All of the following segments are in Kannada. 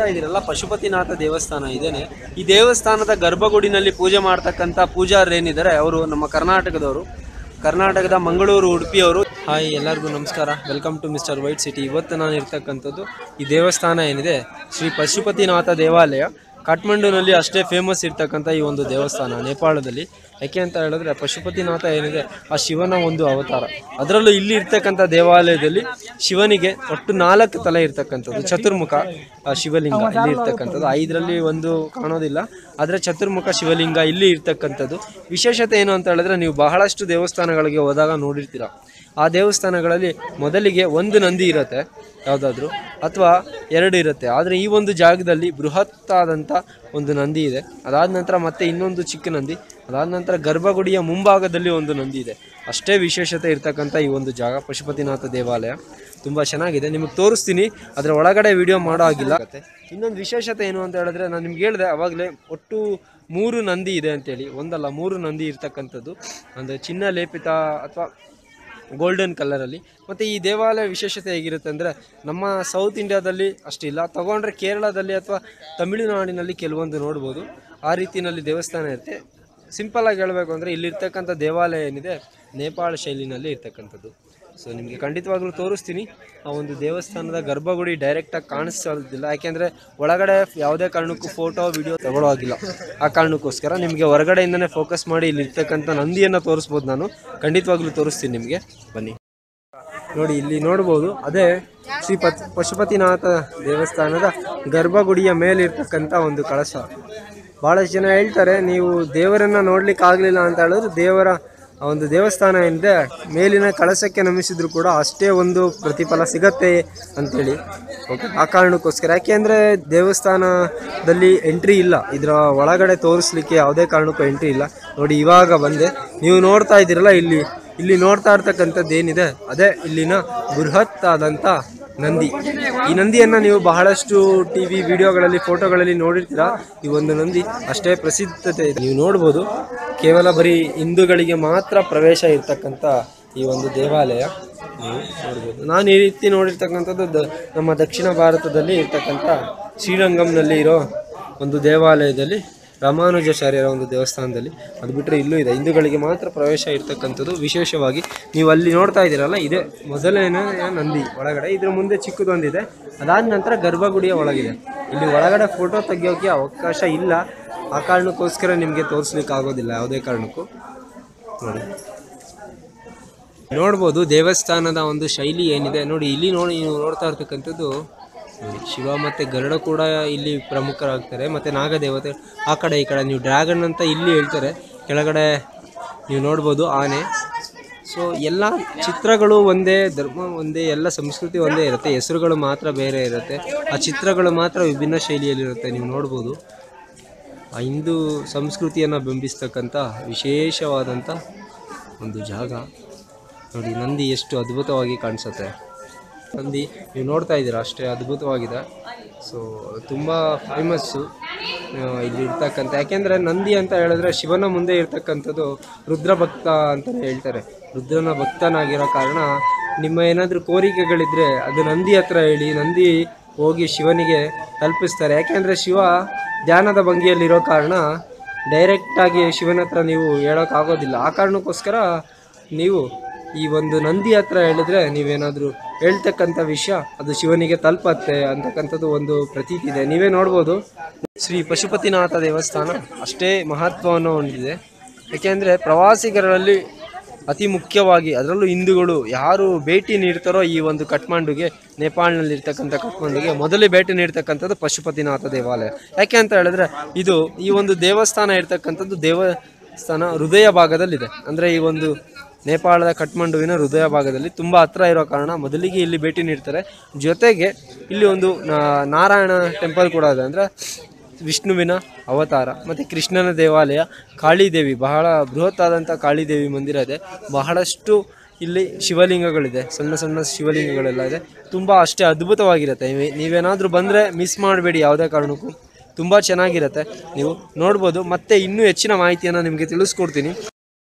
ನೋಡ್ತಾ ಇದ್ದೀರಲ್ಲ ಪಶುಪತಿನಾಥ ದೇವಸ್ಥಾನ ಇದೇನೆ ಈ ದೇವಸ್ಥಾನದ ಗರ್ಭಗುಡಿನಲ್ಲಿ ಪೂಜೆ ಮಾಡ್ತಕ್ಕಂಥ ಪೂಜಾರರು ಏನಿದ್ದಾರೆ ಅವರು ನಮ್ಮ ಕರ್ನಾಟಕದವರು ಕರ್ನಾಟಕದ ಮಂಗಳೂರು ಉಡುಪಿಯವರು ಹಾಯ್ ಎಲ್ಲರಿಗೂ ನಮಸ್ಕಾರ welcome to mister white city ಇವತ್ತು ನಾನು ಇರ್ತಕ್ಕಂಥದ್ದು ಈ ದೇವಸ್ಥಾನ ಏನಿದೆ ಶ್ರೀ ಪಶುಪತಿನಾಥ ದೇವಾಲಯ ಕಾಠ್ಮಂಡುನಲ್ಲಿ ಅಷ್ಟೇ ಫೇಮಸ್ ಇರ್ತಕ್ಕಂಥ ಈ ಒಂದು ದೇವಸ್ಥಾನ ನೇಪಾಳದಲ್ಲಿ ಯಾಕೆ ಅಂತ ಹೇಳಿದ್ರೆ ಪಶುಪತಿನಾಥ ಏನಿದೆ ಆ ಶಿವನ ಒಂದು ಅವತಾರ ಅದರಲ್ಲೂ ಇಲ್ಲಿ ಇರ್ತಕ್ಕಂಥ ದೇವಾಲಯದಲ್ಲಿ ಶಿವನಿಗೆ ಒಟ್ಟು ನಾಲ್ಕು ತಲೆ ಇರ್ತಕ್ಕಂಥದ್ದು ಚತುರ್ಮುಖ ಆ ಶಿವಲಿಂಗ ಇಲ್ಲಿ ಇರ್ತಕ್ಕಂಥದ್ದು ಐದರಲ್ಲಿ ಒಂದು ಕಾಣೋದಿಲ್ಲ ಆದರೆ ಚತುರ್ಮುಖ ಶಿವಲಿಂಗ ಇಲ್ಲಿ ಇರ್ತಕ್ಕಂಥದ್ದು ವಿಶೇಷತೆ ಏನು ಅಂತ ಹೇಳಿದ್ರೆ ನೀವು ಬಹಳಷ್ಟು ದೇವಸ್ಥಾನಗಳಿಗೆ ಹೋದಾಗ ನೋಡಿರ್ತೀರ ಆ ದೇವಸ್ಥಾನಗಳಲ್ಲಿ ಮೊದಲಿಗೆ ಒಂದು ನಂದಿ ಇರುತ್ತೆ ಯಾವುದಾದ್ರೂ ಅಥವಾ ಎರಡು ಇರುತ್ತೆ ಆದರೆ ಈ ಒಂದು ಜಾಗದಲ್ಲಿ ಬೃಹತ್ತಾದಂಥ ಒಂದು ನಂದಿ ಇದೆ ಅದಾದ ನಂತರ ಮತ್ತೆ ಇನ್ನೊಂದು ಚಿಕ್ಕ ನಂದಿ ಅದಾದ ನಂತರ ಗರ್ಭಗುಡಿಯ ಮುಂಭಾಗದಲ್ಲಿ ಒಂದು ನಂದಿ ಇದೆ ಅಷ್ಟೇ ವಿಶೇಷತೆ ಇರ್ತಕ್ಕಂಥ ಈ ಒಂದು ಜಾಗ ಪಶುಪತಿನಾಥ ದೇವಾಲಯ ತುಂಬ ಚೆನ್ನಾಗಿದೆ ನಿಮಗೆ ತೋರಿಸ್ತೀನಿ ಅದರ ಒಳಗಡೆ ವಿಡಿಯೋ ಮಾಡೋ ಆಗಿಲ್ಲ ಇನ್ನೊಂದು ವಿಶೇಷತೆ ಏನು ಅಂತ ಹೇಳಿದ್ರೆ ನಾನು ನಿಮ್ಗೆ ಹೇಳಿದೆ ಅವಾಗಲೇ ಒಟ್ಟು ಮೂರು ನಂದಿ ಇದೆ ಅಂತೇಳಿ ಒಂದಲ್ಲ ಮೂರು ನಂದಿ ಇರ್ತಕ್ಕಂಥದ್ದು ಅಂದರೆ ಚಿನ್ನ ಲೇಪಿತ ಅಥವಾ ಗೋಲ್ಡನ್ ಕಲರಲ್ಲಿ ಮತ್ತು ಈ ದೇವಾಲಯ ವಿಶೇಷತೆ ಹೇಗಿರುತ್ತೆ ಅಂದರೆ ನಮ್ಮ ಸೌತ್ ಇಂಡಿಯಾದಲ್ಲಿ ಅಷ್ಟಿಲ್ಲ ತಗೊಂಡ್ರೆ ಕೇರಳದಲ್ಲಿ ಅಥವಾ ತಮಿಳುನಾಡಿನಲ್ಲಿ ಕೆಲವೊಂದು ನೋಡ್ಬೋದು ಆ ರೀತಿಯಲ್ಲಿ ದೇವಸ್ಥಾನ ಇರುತ್ತೆ ಸಿಂಪಲ್ಲಾಗಿ ಹೇಳಬೇಕು ಅಂದರೆ ಇಲ್ಲಿರ್ತಕ್ಕಂಥ ದೇವಾಲಯ ಏನಿದೆ ನೇಪಾಳ ಶೈಲಿನಲ್ಲಿ ಇರ್ತಕ್ಕಂಥದ್ದು ಸೊ ನಿಮಗೆ ಖಂಡಿತವಾಗ್ಲೂ ತೋರಿಸ್ತೀನಿ ಆ ಒಂದು ದೇವಸ್ಥಾನದ ಗರ್ಭಗುಡಿ ಡೈರೆಕ್ಟಾಗಿ ಕಾಣಿಸೋದಿಲ್ಲ ಯಾಕೆಂದರೆ ಒಳಗಡೆ ಯಾವುದೇ ಕಾರಣಕ್ಕೂ ಫೋಟೋ ವಿಡಿಯೋ ತಗೊಳ್ಳೋ ಆಗಿಲ್ಲ ಆ ಕಾರಣಕ್ಕೋಸ್ಕರ ನಿಮಗೆ ಹೊರಗಡೆಯಿಂದನೇ ಫೋಕಸ್ ಮಾಡಿ ಇಲ್ಲಿ ಇರ್ತಕ್ಕಂಥ ನಂದಿಯನ್ನು ತೋರಿಸ್ಬೋದು ನಾನು ಖಂಡಿತವಾಗ್ಲೂ ತೋರಿಸ್ತೀನಿ ನಿಮಗೆ ಬನ್ನಿ ನೋಡಿ ಇಲ್ಲಿ ನೋಡ್ಬೋದು ಅದೇ ಶ್ರೀ ಪತ್ ಪಶುಪತಿನಾಥ ದೇವಸ್ಥಾನದ ಗರ್ಭಗುಡಿಯ ಮೇಲಿರ್ತಕ್ಕಂಥ ಒಂದು ಕಳಶ ಭಾಳಷ್ಟು ಜನ ಹೇಳ್ತಾರೆ ನೀವು ದೇವರನ್ನ ನೋಡ್ಲಿಕ್ಕೆ ಆಗಲಿಲ್ಲ ಅಂತ ಹೇಳಿದ್ರೆ ದೇವರ ಆ ಒಂದು ದೇವಸ್ಥಾನ ಏನಿದೆ ಮೇಲಿನ ಕಳಶಕ್ಕೆ ನಮಿಸಿದ್ರು ಕೂಡ ಅಷ್ಟೇ ಒಂದು ಪ್ರತಿಫಲ ಸಿಗತ್ತೆ ಅಂತೇಳಿ ಓಕೆ ಆ ಕಾರಣಕ್ಕೋಸ್ಕರ ಯಾಕೆಂದರೆ ದೇವಸ್ಥಾನದಲ್ಲಿ ಎಂಟ್ರಿ ಇಲ್ಲ ಇದರ ಒಳಗಡೆ ತೋರಿಸ್ಲಿಕ್ಕೆ ಯಾವುದೇ ಕಾರಣಕ್ಕೂ ಎಂಟ್ರಿ ಇಲ್ಲ ನೋಡಿ ಇವಾಗ ಬಂದೆ ನೀವು ನೋಡ್ತಾ ಇದ್ದೀರಲ್ಲ ಇಲ್ಲಿ ಇಲ್ಲಿ ನೋಡ್ತಾ ಇರ್ತಕ್ಕಂಥದ್ದು ಏನಿದೆ ಅದೇ ಇಲ್ಲಿನ ಬೃಹತ್ ಆದಂಥ ನಂದಿ ಈ ನಂದಿಯನ್ನು ನೀವು ಬಹಳಷ್ಟು ಟಿ ವಿ ವಿಡಿಯೋಗಳಲ್ಲಿ ಫೋಟೋಗಳಲ್ಲಿ ನೋಡಿರ್ತೀರಾ ಈ ಒಂದು ನಂದಿ ಅಷ್ಟೇ ಪ್ರಸಿದ್ಧತೆ ಇದೆ ನೀವು ನೋಡ್ಬೋದು ಕೇವಲ ಬರೀ ಹಿಂದೂಗಳಿಗೆ ಮಾತ್ರ ಪ್ರವೇಶ ಇರ್ತಕ್ಕಂಥ ಈ ಒಂದು ದೇವಾಲಯ ನೀವು ನೋಡ್ಬೋದು ನಾನು ಈ ರೀತಿ ನೋಡಿರ್ತಕ್ಕಂಥದ್ದು ದ- ನಮ್ಮ ದಕ್ಷಿಣ ಭಾರತದಲ್ಲಿ ಇರ್ತಕ್ಕಂಥ ಶ್ರೀರಂಗಂನಲ್ಲಿ ಇರೋ ಒಂದು ದೇವಾಲಯದಲ್ಲಿ ರಾಮಾನುಜಾಚಾರ್ಯರ ಒಂದು ದೇವಸ್ಥಾನದಲ್ಲಿ ಅದು ಬಿಟ್ಟರೆ ಇಲ್ಲೂ ಇದೆ ಹಿಂದೂಗಳಿಗೆ ಮಾತ್ರ ಪ್ರವೇಶ ಇರ್ತಕ್ಕಂಥದ್ದು ವಿಶೇಷವಾಗಿ ನೀವು ಅಲ್ಲಿ ನೋಡ್ತಾ ಇದ್ದೀರಲ್ಲ ಇದೇ ಮೊದಲನೇ ನಂದಿ ಒಳಗಡೆ ಇದ್ರ ಮುಂದೆ ಚಿಕ್ಕದೊಂದಿದೆ ಅದಾದ ನಂತರ ಗರ್ಭಗುಡಿಯ ಒಳಗಿದೆ ಇಲ್ಲಿ ಒಳಗಡೆ ಫೋಟೋ ತೆಗಿಯೋಕ್ಕೆ ಅವಕಾಶ ಇಲ್ಲ ಆ ಕಾರಣಕ್ಕೋಸ್ಕರ ನಿಮಗೆ ತೋರಿಸ್ಲಿಕ್ಕೆ ಆಗೋದಿಲ್ಲ ಯಾವುದೇ ಕಾರಣಕ್ಕೂ ನೋಡಿ ನೋಡ್ಬೋದು ದೇವಸ್ಥಾನದ ಒಂದು ಶೈಲಿ ಏನಿದೆ ನೋಡಿ ಇಲ್ಲಿ ನೋಡಿ ನೀವು ನೋಡ್ತಾ ಇರ್ತಕ್ಕಂಥದ್ದು ನೋಡಿ, ಶಿವ ಮತ್ತು ಗರುಡ ಕೂಡ ಇಲ್ಲಿ ಪ್ರಮುಖರಾಗ್ತಾರೆ ಮತ್ತು ನಾಗದೇವತೆ ಆ ಕಡೆ ಈ ಕಡೆ ನೀವು ಡ್ರ್ಯಾಗನ್ ಅಂತ ಇಲ್ಲಿ ಹೇಳ್ತಾರೆ ಕೆಳಗಡೆ ನೀವು ನೋಡ್ಬೋದು ಆನೆ ಸೊ ಎಲ್ಲ ಚಿತ್ರಗಳು ಒಂದೇ ಧರ್ಮ ಒಂದೇ ಎಲ್ಲ ಸಂಸ್ಕೃತಿ ಒಂದೇ ಇರುತ್ತೆ ಹೆಸರುಗಳು ಮಾತ್ರ ಬೇರೆ ಇರುತ್ತೆ ಆ ಚಿತ್ರಗಳು ಮಾತ್ರ ವಿಭಿನ್ನ ಶೈಲಿಯಲ್ಲಿರುತ್ತೆ ನೀವು ನೋಡ್ಬೋದು ಆ ಹಿಂದೂ ಸಂಸ್ಕೃತಿಯನ್ನು ಬಿಂಬಿಸ್ತಕ್ಕಂಥ ವಿಶೇಷವಾದಂಥ ಒಂದು ಜಾಗ ನೋಡಿ ನಂದಿ ಎಷ್ಟು ಅದ್ಭುತವಾಗಿ ಕಾಣಿಸುತ್ತೆ ನಂದಿ ನೀವು ನೋಡ್ತಾ ಇದ್ದೀರಾ ಅಷ್ಟೇ ಅದ್ಭುತವಾಗಿದೆ ಸೊ ತುಂಬ ಫೇಮಸ್ಸು ಇಲ್ಲಿ ಇರ್ತಕ್ಕಂಥ ಯಾಕೆಂದರೆ ನಂದಿ ಅಂತ ಹೇಳಿದ್ರೆ ಶಿವನ ಮುಂದೆ ಇರ್ತಕ್ಕಂಥದ್ದು ರುದ್ರ ಭಕ್ತ ಅಂತಲೇ ಹೇಳ್ತಾರೆ ರುದ್ರನ ಭಕ್ತನಾಗಿರೋ ಕಾರಣ ನಿಮ್ಮ ಏನಾದರೂ ಕೋರಿಕೆಗಳಿದ್ರೆ ಅದು ನಂದಿ ಹತ್ರ ಹೇಳಿ ನಂದಿ ಹೋಗಿ ಶಿವನಿಗೆ ತಲುಪಿಸ್ತಾರೆ ಯಾಕೆಂದರೆ ಶಿವ ಧ್ಯಾನದ ಭಂಗಿಯಲ್ಲಿರೋ ಕಾರಣ ಡೈರೆಕ್ಟಾಗಿ ಶಿವನ ಹತ್ರ ನೀವು ಹೇಳೋಕ್ಕಾಗೋದಿಲ್ಲ ಆ ಕಾರಣಕ್ಕೋಸ್ಕರ ನೀವು ಈ ಒಂದು ನಂದಿ ಹತ್ರ ಹೇಳಿದ್ರೆ ನೀವೇನಾದರೂ ಹೇಳ್ತಕ್ಕಂಥ ವಿಷಯ ಅದು ಶಿವನಿಗೆ ತಲುಪತ್ತೆ ಅಂತಕ್ಕಂಥದ್ದು ಒಂದು ಪ್ರತೀತಿ ಇದೆ ನೀವೇ ನೋಡ್ಬೋದು ಶ್ರೀ ಪಶುಪತಿನಾಥ ದೇವಸ್ಥಾನ ಅಷ್ಟೇ ಮಹತ್ವವನ್ನು ಹೊಂದಿದೆ ಯಾಕೆಂದರೆ ಪ್ರವಾಸಿಗರಲ್ಲಿ ಅತಿ ಮುಖ್ಯವಾಗಿ ಅದರಲ್ಲೂ ಹಿಂದೂಗಳು ಯಾರು ಭೇಟಿ ನೀಡ್ತಾರೋ ಈ ಒಂದು ಕಠ್ಮಂಡುಗೆ ನೇಪಾಳ್ನಲ್ಲಿ ಇರ್ತಕ್ಕಂಥ ಕಠ್ಮಂಡುಗೆ ಮೊದಲೇ ಭೇಟಿ ನೀಡ್ತಕ್ಕಂಥದ್ದು ಪಶುಪತಿನಾಥ ದೇವಾಲಯ ಯಾಕೆ ಅಂತ ಹೇಳಿದ್ರೆ ಇದು ಈ ಒಂದು ದೇವಸ್ಥಾನ ಇರ್ತಕ್ಕಂಥದ್ದು ದೇವಸ್ಥಾನ ಹೃದಯ ಭಾಗದಲ್ಲಿದೆ ಅಂದರೆ ಈ ಒಂದು ನೇಪಾಳದ ಕಠ್ಮಂಡುವಿನ ಹೃದಯ ಭಾಗದಲ್ಲಿ ತುಂಬ ಹತ್ರ ಇರೋ ಕಾರಣ ಮೊದಲಿಗೆ ಇಲ್ಲಿ ಭೇಟಿ ನೀಡ್ತಾರೆ ಜೊತೆಗೆ ಇಲ್ಲಿ ಒಂದು ನಾ- ನಾರಾಯಣ ಟೆಂಪಲ್ ಕೂಡ ಇದೆ ಅಂದರೆ ವಿಷ್ಣುವಿನ ಅವತಾರ ಮತ್ತು ಕೃಷ್ಣನ ದೇವಾಲಯ ಕಾಳಿದೇವಿ ಬಹಳ ಬೃಹತ್ತಾದಂಥ ಕಾಳಿದೇವಿ ಮಂದಿರ ಇದೆ ಬಹಳಷ್ಟು ಇಲ್ಲಿ ಶಿವಲಿಂಗಗಳಿದೆ ಸಣ್ಣ ಸಣ್ಣ ಶಿವಲಿಂಗಗಳೆಲ್ಲ ಇದೆ ತುಂಬ ಅಷ್ಟೇ ಅದ್ಭುತವಾಗಿರುತ್ತೆ ನೀವೇ- ನೀವೇನಾದರೂ ಬಂದರೆ ಮಿಸ್ ಮಾಡಬೇಡಿ ಯಾವುದೇ ಕಾರಣಕ್ಕೂ ತುಂಬ ಚೆನ್ನಾಗಿರುತ್ತೆ ನೀವು ನೋಡ್ಬೋದು ಮತ್ತೆ ಇನ್ನೂ ಹೆಚ್ಚಿನ ಮಾಹಿತಿಯನ್ನು ನಿಮಗೆ ತಿಳಿಸ್ಕೊಡ್ತೀನಿ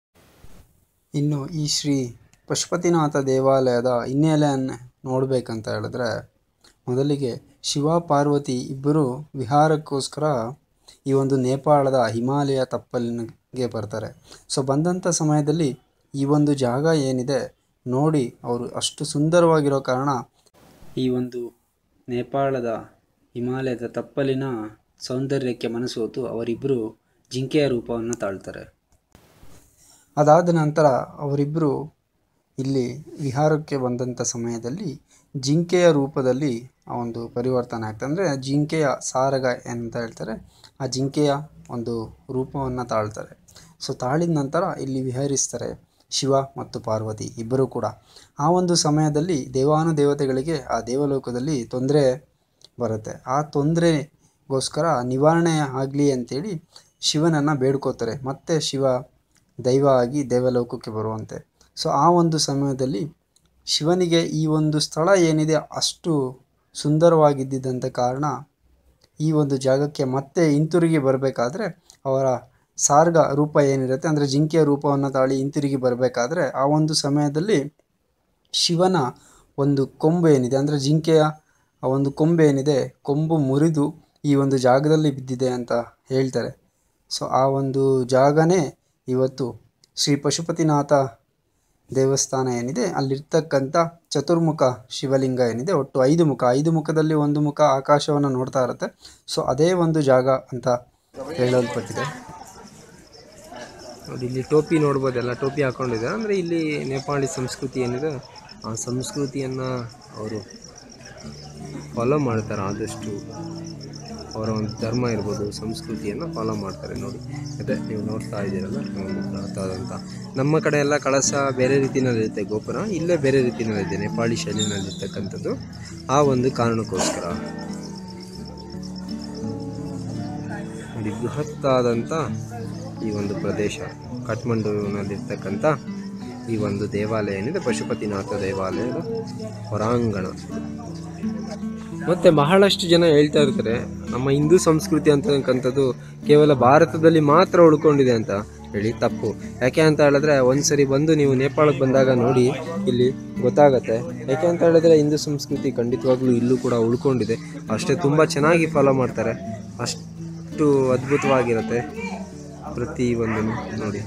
ಇನ್ನು ಈ ಶ್ರೀ ಪಶುಪತಿನಾಥ ದೇವಾಲಯದ ಹಿನ್ನೆಲೆಯನ್ನು ನೋಡಬೇಕಂತ ಹೇಳಿದ್ರೆ ಮೊದಲಿಗೆ ಶಿವ ಪಾರ್ವತಿ ಇಬ್ಬರು ವಿಹಾರಕ್ಕೋಸ್ಕರ ಈ ಒಂದು ನೇಪಾಳದ ಹಿಮಾಲಯ ತಪ್ಪಲಿಗೆ ಬರ್ತಾರೆ ಸೊ ಬಂದಂಥ ಸಮಯದಲ್ಲಿ ಈ ಒಂದು ಜಾಗ ಏನಿದೆ ನೋಡಿ ಅವರು ಅಷ್ಟು ಸುಂದರವಾಗಿರೋ ಕಾರಣ ಈ ಒಂದು ನೇಪಾಳದ ಹಿಮಾಲಯದ ತಪ್ಪಲಿನ ಸೌಂದರ್ಯಕ್ಕೆ ಮನಸೋತು ಅವರಿಬ್ಬರು ಜಿಂಕೆಯ ರೂಪವನ್ನು ತಾಳ್ತಾರೆ ಅದಾದ ನಂತರ ಅವರಿಬ್ಬರು ಇಲ್ಲಿ ವಿಹಾರಕ್ಕೆ ಬಂದಂಥ ಸಮಯದಲ್ಲಿ ಜಿಂಕೆಯ ರೂಪದಲ್ಲಿ ಆ ಒಂದು ಪರಿವರ್ತನೆ ಆಗ್ತದೆ ಅಂದರೆ ಜಿಂಕೆಯ ಸಾರಗ ಅಂತ ಹೇಳ್ತಾರೆ ಆ ಜಿಂಕೆಯ ಒಂದು ರೂಪವನ್ನು ತಾಳ್ತಾರೆ ಸೊ ತಾಳಿದ ನಂತರ ಇಲ್ಲಿ ವಿಹರಿಸ್ತಾರೆ ಶಿವ ಮತ್ತು ಪಾರ್ವತಿ ಇಬ್ಬರೂ ಕೂಡ ಆ ಒಂದು ಸಮಯದಲ್ಲಿ ದೇವಾನುದೇವತೆಗಳಿಗೆ ಆ ದೇವಲೋಕದಲ್ಲಿ ತೊಂದರೆ ಬರುತ್ತೆ ಆ ತೊಂದರೆಗೋಸ್ಕರ ನಿವಾರಣೆ ಆಗಲಿ ಅಂತೇಳಿ ಶಿವನನ್ನು ಬೇಡ್ಕೋತಾರೆ ಮತ್ತೆ ಶಿವ ದೈವ ಆಗಿ ದೇವಲೋಕಕ್ಕೆ ಬರುವಂತೆ ಸೊ ಆ ಒಂದು ಸಮಯದಲ್ಲಿ ಶಿವನಿಗೆ ಈ ಒಂದು ಸ್ಥಳ ಏನಿದೆ ಅಷ್ಟು ಸುಂದರವಾಗಿದ್ದಂಥ ಕಾರಣ ಈ ಒಂದು ಜಾಗಕ್ಕೆ ಮತ್ತೆ ಹಿಂತಿರುಗಿ ಬರಬೇಕಾದ್ರೆ ಅವರ ಸಾರ್ಗ ರೂಪ ಏನಿರುತ್ತೆ ಅಂದರೆ ಜಿಂಕೆಯ ರೂಪವನ್ನು ತಾಳಿ ಹಿಂತಿರುಗಿ ಬರಬೇಕಾದ್ರೆ ಆ ಒಂದು ಸಮಯದಲ್ಲಿ ಶಿವನ ಒಂದು ಕೊಂಬು ಏನಿದೆ ಅಂದರೆ ಜಿಂಕೆಯ ಆ ಒಂದು ಕೊಂಬು ಏನಿದೆ ಕೊಂಬು ಮುರಿದು ಈ ಒಂದು ಜಾಗದಲ್ಲಿ ಬಿದ್ದಿದೆ ಅಂತ ಹೇಳ್ತಾರೆ ಸೊ ಆ ಒಂದು ಜಾಗನೇ ಇವತ್ತು ಶ್ರೀ ಪಶುಪತಿನಾಥ ದೇವಸ್ಥಾನ ಏನಿದೆ ಅಲ್ಲಿರ್ತಕ್ಕಂಥ ಚತುರ್ಮುಖ ಶಿವಲಿಂಗ ಏನಿದೆ ಒಟ್ಟು ಐದು ಮುಖ ಐದು ಮುಖದಲ್ಲಿ ಒಂದು ಮುಖ ಆಕಾಶವನ್ನು ನೋಡ್ತಾ ಇರುತ್ತೆ ಸೊ ಅದೇ ಒಂದು ಜಾಗ ಅಂತ ಹೇಳಲ್ಪಟ್ಟಿದೆ ನೋಡಿ ಇಲ್ಲಿ ಟೋಪಿ ನೋಡ್ಬೋದೆಲ್ಲ ಟೋಪಿ ಹಾಕೊಂಡಿದ್ದಾರೆ ಅಂದರೆ ಇಲ್ಲಿ ನೇಪಾಳಿ ಸಂಸ್ಕೃತಿ ಏನಿದೆ ಆ ಸಂಸ್ಕೃತಿಯನ್ನು ಅವರು ಫಾಲೋ ಮಾಡ್ತಾರೆ ಆದಷ್ಟು ಅವರ ಒಂದು ಧರ್ಮ ಇರ್ಬೋದು ಸಂಸ್ಕೃತಿಯನ್ನು ಫಾಲೋ ಮಾಡ್ತಾರೆ ನೋಡಿ ಅದೇ ನೀವು ನೋಡ್ತಾ ಇದ್ದೀರಲ್ಲ ಅಂತ ನಮ್ಮ ಕಡೆ ಎಲ್ಲ ಕಳಸ ಬೇರೆ ರೀತಿಯಲ್ಲಿರುತ್ತೆ ಗೋಪುರ ಇಲ್ಲೇ ಬೇರೆ ರೀತಿಯಲ್ಲಿದೆ ನೇಪಾಳಿ ಶೈಲಿನಲ್ಲಿರ್ತಕ್ಕಂಥದ್ದು ಆ ಒಂದು ಕಾರಣಕ್ಕೋಸ್ಕರ ನೋಡಿ ಬೃಹತ್ತಾದಂಥ ಈ ಒಂದು ಪ್ರದೇಶ ಕಾಠ್ಮಂಡುವಿನಲ್ಲಿರ್ತಕ್ಕಂಥ ಈ ಒಂದು ದೇವಾಲಯ ಏನಿದೆ ಪಶುಪತಿನಾಥ ದೇವಾಲಯದ ಹೊರಾಂಗಣ ಮತ್ತು ಬಹಳಷ್ಟು ಜನ ಹೇಳ್ತಾ ಇರ್ತಾರೆ ನಮ್ಮ ಹಿಂದೂ ಸಂಸ್ಕೃತಿ ಅಂತಕ್ಕಂಥದ್ದು ಕೇವಲ ಭಾರತದಲ್ಲಿ ಮಾತ್ರ ಉಳ್ಕೊಂಡಿದೆ ಅಂತ ಹೇಳಿ ತಪ್ಪು ಯಾಕೆ ಅಂತ ಹೇಳಿದ್ರೆ ಒಂದ್ಸರಿ ಬಂದು ನೀವು ನೇಪಾಳಕ್ಕೆ ಬಂದಾಗ ನೋಡಿ ಇಲ್ಲಿ ಗೊತ್ತಾಗತ್ತೆ ಯಾಕೆ ಅಂತ ಹೇಳಿದ್ರೆ ಹಿಂದೂ ಸಂಸ್ಕೃತಿ ಖಂಡಿತವಾಗ್ಲೂ ಇಲ್ಲೂ ಕೂಡ ಉಳ್ಕೊಂಡಿದೆ ಅಷ್ಟೇ ತುಂಬ ಚೆನ್ನಾಗಿ ಫಾಲೋ ಮಾಡ್ತಾರೆ ಅಷ್ಟು ಅದ್ಭುತವಾಗಿರುತ್ತೆ ಪ್ರತಿ ಒಂದು ನೋಡಿ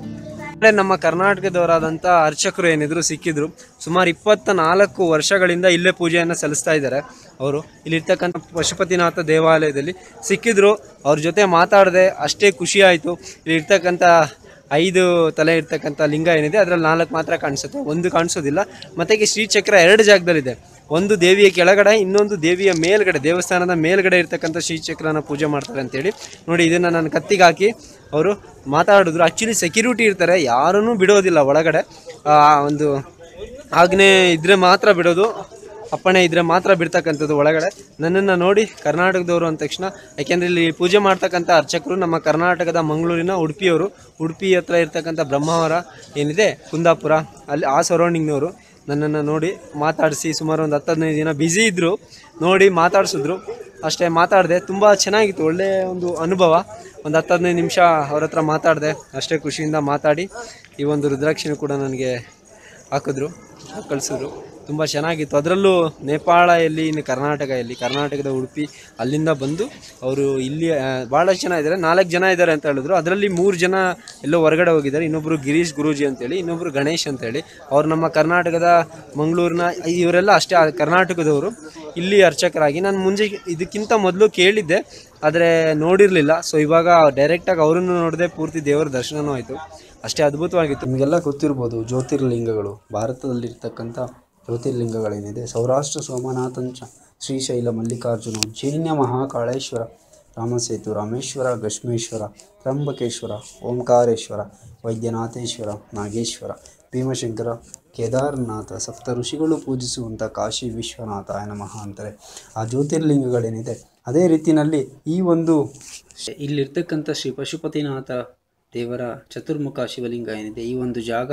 ನಮ್ಮ ಕರ್ನಾಟಕದವರಾದಂಥ ಅರ್ಚಕರು ಏನಿದ್ರು ಸಿಕ್ಕಿದ್ರು ಸುಮಾರು ಇಪ್ಪತ್ತ ನಾಲ್ಕು ವರ್ಷಗಳಿಂದ ಇಲ್ಲೇ ಪೂಜೆಯನ್ನು ಸಲ್ಲಿಸ್ತಾ ಇದ್ದಾರೆ ಅವರು ಇಲ್ಲಿರ್ತಕ್ಕಂಥ ಪಶುಪತಿನಾಥ ದೇವಾಲಯದಲ್ಲಿ ಸಿಕ್ಕಿದ್ರು ಅವ್ರ ಜೊತೆ ಮಾತಾಡದೆ ಅಷ್ಟೇ ಖುಷಿ ಆಯಿತು ಇಲ್ಲಿರ್ತಕ್ಕಂಥ ಐದು ತಲೆ ಇರ್ತಕ್ಕಂಥ ಲಿಂಗ ಏನಿದೆ ಅದರಲ್ಲಿ ನಾಲ್ಕು ಮಾತ್ರ ಕಾಣಿಸುತ್ತೆ ಒಂದು ಕಾಣಿಸೋದಿಲ್ಲ ಮತ್ತೆ ಶ್ರೀಚಕ್ರ ಎರಡು ಜಾಗದಲ್ಲಿದೆ ಒಂದು ದೇವಿಯ ಕೆಳಗಡೆ ಇನ್ನೊಂದು ದೇವಿಯ ಮೇಲ್ಗಡೆ ದೇವಸ್ಥಾನದ ಮೇಲ್ಗಡೆ ಇರ್ತಕ್ಕಂಥ ಶ್ರೀಚಕ್ರನ ಪೂಜೆ ಮಾಡ್ತಾರೆ ಅಂತೇಳಿ ನೋಡಿ ಇದನ್ನು ನಾನು ಕತ್ತಿಗೆ ಹಾಕಿ ಅವರು ಮಾತಾಡಿದ್ರು ಆ್ಯಕ್ಚುಲಿ ಸೆಕ್ಯೂರಿಟಿ ಇರ್ತಾರೆ ಯಾರನ್ನೂ ಬಿಡೋದಿಲ್ಲ ಒಳಗಡೆ ಆ ಒಂದು ಆಜ್ಞೆ ಇದ್ರೆ ಮಾತ್ರ ಬಿಡೋದು ಅಪ್ಪಣೆ ಇದ್ರೆ ಮಾತ್ರ ಬಿಡ್ತಕ್ಕಂಥದ್ದು ಒಳಗಡೆ ನನ್ನನ್ನು ನೋಡಿ ಕರ್ನಾಟಕದವರು ಅಂದ ತಕ್ಷಣ ಯಾಕೆಂದರೆ ಇಲ್ಲಿ ಪೂಜೆ ಮಾಡ್ತಕ್ಕಂಥ ಅರ್ಚಕರು ನಮ್ಮ ಕರ್ನಾಟಕದ ಮಂಗಳೂರಿನ ಉಡುಪಿಯವರು ಉಡುಪಿ ಹತ್ರ ಇರ್ತಕ್ಕಂಥ ಬ್ರಹ್ಮಾವರ ಏನಿದೆ ಕುಂದಾಪುರ ಅಲ್ಲಿ ಆ ಸರೌಂಡಿಂಗ್ನವರು ನನ್ನನ್ನು ನೋಡಿ ಮಾತಾಡಿಸಿ ಸುಮಾರು ಒಂದು ಹತ್ತು ಹದಿನೈದು ದಿನ ಬ್ಯುಸಿ ಇದ್ದರು ನೋಡಿ ಮಾತಾಡಿಸಿದ್ರು ಅಷ್ಟೇ ಮಾತಾಡಿದೆ ತುಂಬ ಚೆನ್ನಾಗಿತ್ತು ಒಳ್ಳೆಯ ಒಂದು ಅನುಭವ ಒಂದು ಹತ್ತು ಹದಿನೈದು ನಿಮಿಷ ಅವ್ರ ಹತ್ರ ಮಾತಾಡಿದೆ ಅಷ್ಟೇ ಖುಷಿಯಿಂದ ಮಾತಾಡಿ ಈ ಒಂದು ರುದ್ರಾಕ್ಷಿನೂ ಕೂಡ ನನಗೆ ಹಾಕಿದ್ರು ಕಳಿಸಿದ್ರು ತುಂಬ ಚೆನ್ನಾಗಿತ್ತು ಅದರಲ್ಲೂ ನೇಪಾಳ ಎಲ್ಲಿ ಇನ್ನು ಕರ್ನಾಟಕ ಎಲ್ಲಿ ಕರ್ನಾಟಕದ ಉಡುಪಿ ಅಲ್ಲಿಂದ ಬಂದು ಅವರು ಇಲ್ಲಿ ಆ, ಭಾಳಷ್ಟು ಜನ ಇದ್ದಾರೆ ನಾಲ್ಕು ಜನ ಇದ್ದಾರೆ ಅಂತ ಹೇಳಿದ್ರು ಅದರಲ್ಲಿ ಮೂರು ಜನ ಎಲ್ಲೋ ಹೊರಗಡೆ ಹೋಗಿದ್ದಾರೆ ಇನ್ನೊಬ್ಬರು ಗಿರೀಶ್ ಗುರೂಜಿ ಅಂತೇಳಿ ಇನ್ನೊಬ್ಬರು ಗಣೇಶ್ ಅಂತೇಳಿ ಅವ್ರು ನಮ್ಮ ಕರ್ನಾಟಕದ ಮಂಗಳೂರಿನ ಇವರೆಲ್ಲ ಅಷ್ಟೇ ಆ ಕರ್ನಾಟಕದವರು ಇಲ್ಲಿ ಅರ್ಚಕರಾಗಿ ನಾನು ಮುಂಚೆ ಇದಕ್ಕಿಂತ ಮೊದಲು ಕೇಳಿದ್ದೆ ಆದರೆ ನೋಡಿರಲಿಲ್ಲ ಸೊ ಇವಾಗ ಡೈರೆಕ್ಟಾಗಿ ಅವರನ್ನು ನೋಡಿದೆ ಪೂರ್ತಿ ದೇವರ ದರ್ಶನವೂ ಆಯಿತು ಅಷ್ಟೇ ಅದ್ಭುತವಾಗಿತ್ತು ನಿಮಗೆಲ್ಲ ಗೊತ್ತಿರ್ಬೋದು ಜ್ಯೋತಿರ್ಲಿಂಗಗಳು ಭಾರತದಲ್ಲಿರ್ತಕ್ಕಂಥ ಜ್ಯೋತಿರ್ಲಿಂಗಗಳೇನಿದೆ ಸೌರಾಷ್ಟ್ರ ಸೋಮನಾಥಂಚ ಶ್ರೀಶೈಲ ಮಲ್ಲಿಕಾರ್ಜುನ ಉಜ್ಜಯಿನ್ಯ ಮಹಾಕಾಳೇಶ್ವರ ರಾಮಸೇತು ರಾಮೇಶ್ವರ ಗಶ್ಮೇಶ್ವರ ತ್ರಂಬಕೇಶ್ವರ ಓಂಕಾರೇಶ್ವರ ವೈದ್ಯನಾಥೇಶ್ವರ ನಾಗೇಶ್ವರ ಭೀಮಶಂಕರ ಕೇದಾರನಾಥ ಸಪ್ತ ಋಷಿಗಳು ಪೂಜಿಸುವಂಥ ಕಾಶಿ ವಿಶ್ವನಾಥ ನಮಃ ಅಂತಾರೆ ಆ ಜ್ಯೋತಿರ್ಲಿಂಗಗಳೇನಿದೆ ಅದೇ ರೀತಿಯಲ್ಲಿ ಈ ಒಂದು ಇಲ್ಲಿರ್ತಕ್ಕಂಥ ಶ್ರೀ ಪಶುಪತಿನಾಥ ದೇವರ ಚತುರ್ಮುಖ ಶಿವಲಿಂಗ ಏನಿದೆ ಈ ಒಂದು ಜಾಗ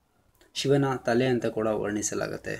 ಶಿವನ ತಲೆ ಅಂತ ಕೂಡ ವರ್ಣಿಸಲಾಗುತ್ತೆ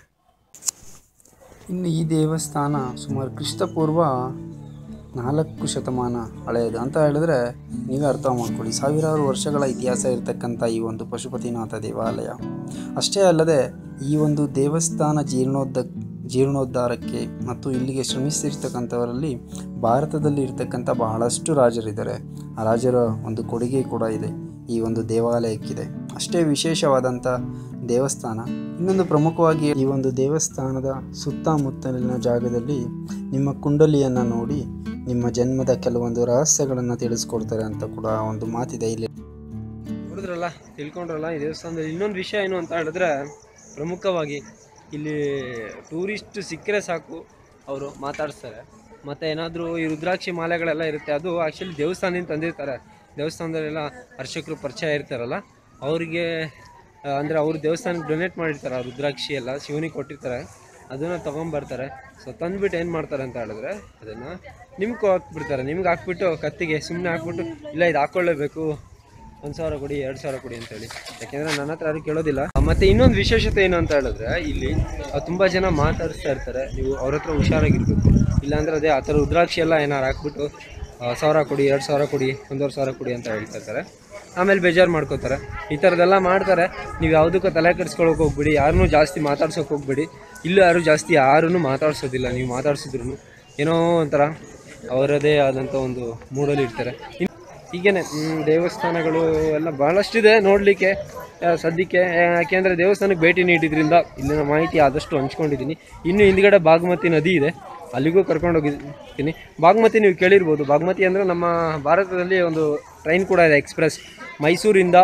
ಇನ್ನು ಈ ದೇವಸ್ಥಾನ ಸುಮಾರು ಕ್ರಿಸ್ತಪೂರ್ವ ನಾಲ್ಕು ಶತಮಾನ ಹಳೆಯದು ಅಂತ ಹೇಳಿದ್ರೆ ನೀವೇ ಅರ್ಥ ಮಾಡ್ಕೊಳ್ಳಿ ಸಾವಿರಾರು ವರ್ಷಗಳ ಇತಿಹಾಸ ಇರತಕ್ಕಂಥ ಈ ಒಂದು ಪಶುಪತಿನಾಥ ದೇವಾಲಯ ಅಷ್ಟೇ ಅಲ್ಲದೆ ಈ ಒಂದು ದೇವಸ್ಥಾನ ಜೀರ್ಣೋದ್ಧ ಜೀರ್ಣೋದ್ಧಾರಕ್ಕೆ ಮತ್ತು ಇಲ್ಲಿಗೆ ಶ್ರಮಿಸಿರ್ತಕ್ಕಂಥವರಲ್ಲಿ ಭಾರತದಲ್ಲಿ ಇರ್ತಕ್ಕಂಥ ಬಹಳಷ್ಟು ರಾಜರಿದ್ದಾರೆ ಆ ರಾಜರ ಒಂದು ಕೊಡುಗೆ ಕೂಡ ಇದೆ ಈ ಒಂದು ದೇವಾಲಯಕ್ಕಿದೆ ಅಷ್ಟೇ ವಿಶೇಷವಾದಂಥ ದೇವಸ್ಥಾನ ಇನ್ನೊಂದು ಪ್ರಮುಖವಾಗಿ ಈ ಒಂದು ದೇವಸ್ಥಾನದ ಸುತ್ತಮುತ್ತಲಿನ ಜಾಗದಲ್ಲಿ ನಿಮ್ಮ ಕುಂಡಲಿಯನ್ನು ನೋಡಿ ನಿಮ್ಮ ಜನ್ಮದ ಕೆಲವೊಂದು ರಹಸ್ಯಗಳನ್ನು ತಿಳಿಸ್ಕೊಡ್ತಾರೆ ಅಂತ ಕೂಡ ಒಂದು ಮಾತಿದೆ ಇಲ್ಲಿ ನೋಡಿದ್ರಲ್ಲ ತಿಳ್ಕೊಂಡ್ರಲ್ಲ ಈ ದೇವಸ್ಥಾನದಲ್ಲಿ ಇನ್ನೊಂದು ವಿಷಯ ಏನು ಅಂತ ಹೇಳಿದ್ರೆ ಪ್ರಮುಖವಾಗಿ ಇಲ್ಲಿ ಟೂರಿಸ್ಟ್ ಸಿಕ್ಕರೆ ಸಾಕು ಅವರು ಮಾತಾಡಿಸ್ತಾರೆ ಮತ್ತು ಏನಾದರೂ ಈ ರುದ್ರಾಕ್ಷಿ ಮಾಲೆಗಳೆಲ್ಲ ಇರುತ್ತೆ ಅದು ಆ್ಯಕ್ಚುಲಿ ದೇವಸ್ಥಾನದಿಂದ ತಂದಿರ್ತಾರೆ ದೇವಸ್ಥಾನದಲ್ಲೆಲ್ಲ ಅರ್ಚಕರು ಪರಿಚಯ ಇರ್ತಾರಲ್ಲ ಅವರಿಗೆ ಅಂದರೆ ಅವರು ದೇವಸ್ಥಾನಕ್ಕೆ ಡೊನೇಟ್ ಮಾಡಿರ್ತಾರೆ ಆ ರುದ್ರಾಕ್ಷಿ ಎಲ್ಲ ಶಿವನಿಗೆ ಕೊಟ್ಟಿರ್ತಾರೆ ಅದನ್ನು ತೊಗೊಂಬರ್ತಾರೆ ಸೊ ತಂದ್ಬಿಟ್ಟು ಏನು ಮಾಡ್ತಾರೆ ಅಂತ ಹೇಳಿದ್ರೆ ಅದನ್ನು ನಿಮ್ಗೆ ಹಾಕ್ಬಿಡ್ತಾರೆ ನಿಮ್ಗೆ ಹಾಕ್ಬಿಟ್ಟು ಕತ್ತಿಗೆ ಸುಮ್ಮನೆ ಹಾಕ್ಬಿಟ್ಟು ಇಲ್ಲ ಇದು ಹಾಕ್ಕೊಳ್ಳೇಬೇಕು ಒಂದು ಸಾವಿರ ಕೊಡಿ ಎರಡು ಸಾವಿರ ಕೊಡಿ ಅಂತೇಳಿ ಯಾಕೆಂದರೆ ನನ್ನ ಹತ್ರ ಯಾರು ಕೇಳೋದಿಲ್ಲ ಮತ್ತು ಇನ್ನೊಂದು ವಿಶೇಷತೆ ಏನು ಅಂತ ಹೇಳಿದ್ರೆ ಇಲ್ಲಿ ತುಂಬ ಜನ ಮಾತಾಡಿಸ್ತಾ ಇರ್ತಾರೆ ನೀವು ಅವ್ರ ಹತ್ರ ಹುಷಾರಾಗಿರ್ಬೇಕು ಇಲ್ಲಾಂದ್ರೆ ಅದೇ ಆ ಥರ ರುದ್ರಾಕ್ಷಿ ಎಲ್ಲ ಏನಾರು ಹಾಕ್ಬಿಟ್ಟು ಆ, ಸಾವಿರ ಕೊಡಿ ಎರಡು ಸಾವಿರ ಕೊಡಿ ಒಂದೂವರೆ ಸಾವಿರ ಕೊಡಿ ಅಂತ ಹೇಳ್ತಾ ಇರ್ತಾರೆ ಆಮೇಲೆ ಬೇಜಾರು ಮಾಡ್ಕೋತಾರೆ ಈ ಥರದ್ದೆಲ್ಲ ಮಾಡ್ತಾರೆ ನೀವು ಯಾವುದಕ್ಕೂ ತಲೆ ಕೆಡಿಸ್ಕೊಳಕ್ಕೆ ಹೋಗ್ಬಿಡಿ ಯಾರನ್ನೂ ಜಾಸ್ತಿ ಮಾತಾಡ್ಸೋಕೆ ಹೋಗ್ಬೇಡಿ ಇಲ್ಲೂ ಯಾರು ಜಾಸ್ತಿ ಯಾರನ್ನೂ ಮಾತಾಡ್ಸೋದಿಲ್ಲ ನೀವು ಮಾತಾಡ್ಸಿದ್ರು ಏನೋ ಒಂಥರ ಅವರದೇ ಆದಂಥ ಒಂದು ಮೂಡಲ್ಲಿ ಇರ್ತಾರೆ ಇನ್- ಹೀಗೇನೆ ಹ್ಮ್, ದೇವಸ್ಥಾನಗಳು ಎಲ್ಲ ಬಹಳಷ್ಟಿದೆ ನೋಡಲಿಕ್ಕೆ ಸದ್ಯಕ್ಕೆ ಯಾಕೆಂದರೆ ದೇವಸ್ಥಾನಕ್ಕೆ ಭೇಟಿ ನೀಡಿದ್ರಿಂದ ಇಲ್ಲಿನ ಮಾಹಿತಿ ಆದಷ್ಟು ಹಂಚ್ಕೊಂಡಿದ್ದೀನಿ ಇನ್ನು ಹಿಂದ್ಗಡೆ ಬಾಗ್ಮತಿ ನದಿ ಇದೆ ಅಲ್ಲಿಗೂ ಕರ್ಕೊಂಡು ಹೋಗಿದ್ದೀನಿ ಬಾಗ್ಮತಿ ನೀವು ಕೇಳಿರ್ಬೋದು ಬಾಗ್ಮತಿ ಅಂದರೆ ನಮ್ಮ ಭಾರತದಲ್ಲಿ ಒಂದು ಟ್ರೈನ್ ಕೂಡ ಇದೆ ಎಕ್ಸ್ಪ್ರೆಸ್ ಮೈಸೂರಿಂದ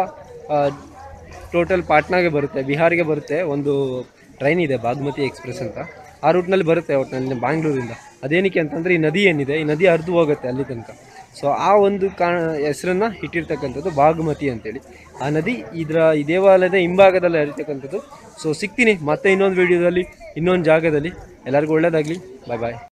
ಟೋಟಲ್ ಪಾಟ್ನಾಗೆ ಬರುತ್ತೆ ಬಿಹಾರಿಗೆ ಬರುತ್ತೆ ಒಂದು ಟ್ರೈನ್ ಇದೆ ಬಾಗ್ಮತಿ ಎಕ್ಸ್ಪ್ರೆಸ್ ಅಂತ ಆ ರೂಟ್ನಲ್ಲಿ ಬರುತ್ತೆ ಒಟ್ಟಿನಲ್ಲಿ ಬ್ಯಾಂಗ್ಳೂರಿಂದ ಅದೇನಕ್ಕೆ ಅಂತಂದರೆ ಈ ನದಿ ಏನಿದೆ ಈ ನದಿ ಹರಿದು ಹೋಗುತ್ತೆ ಅಲ್ಲಿ ತನಕ ಸೊ ಆ ಒಂದು ಕಾ ಹೆಸರನ್ನು ಇಟ್ಟಿರ್ತಕ್ಕಂಥದ್ದು ಬಾಗ್ಮತಿ ಅಂತೇಳಿ ಆ ನದಿ ಇದರ ಈ ದೇವಾಲಯದ ಹಿಂಭಾಗದಲ್ಲಿ ಹರಿತಕ್ಕಂಥದ್ದು ಸೊ ಸಿಗ್ತೀನಿ ಮತ್ತೆ ಇನ್ನೊಂದು ವಿಡಿಯೋದಲ್ಲಿ ಇನ್ನೊಂದು ಜಾಗದಲ್ಲಿ ಎಲ್ಲರಿಗೂ ಒಳ್ಳೆಯದಾಗಲಿ ಬಾಯ್ ಬಾಯ್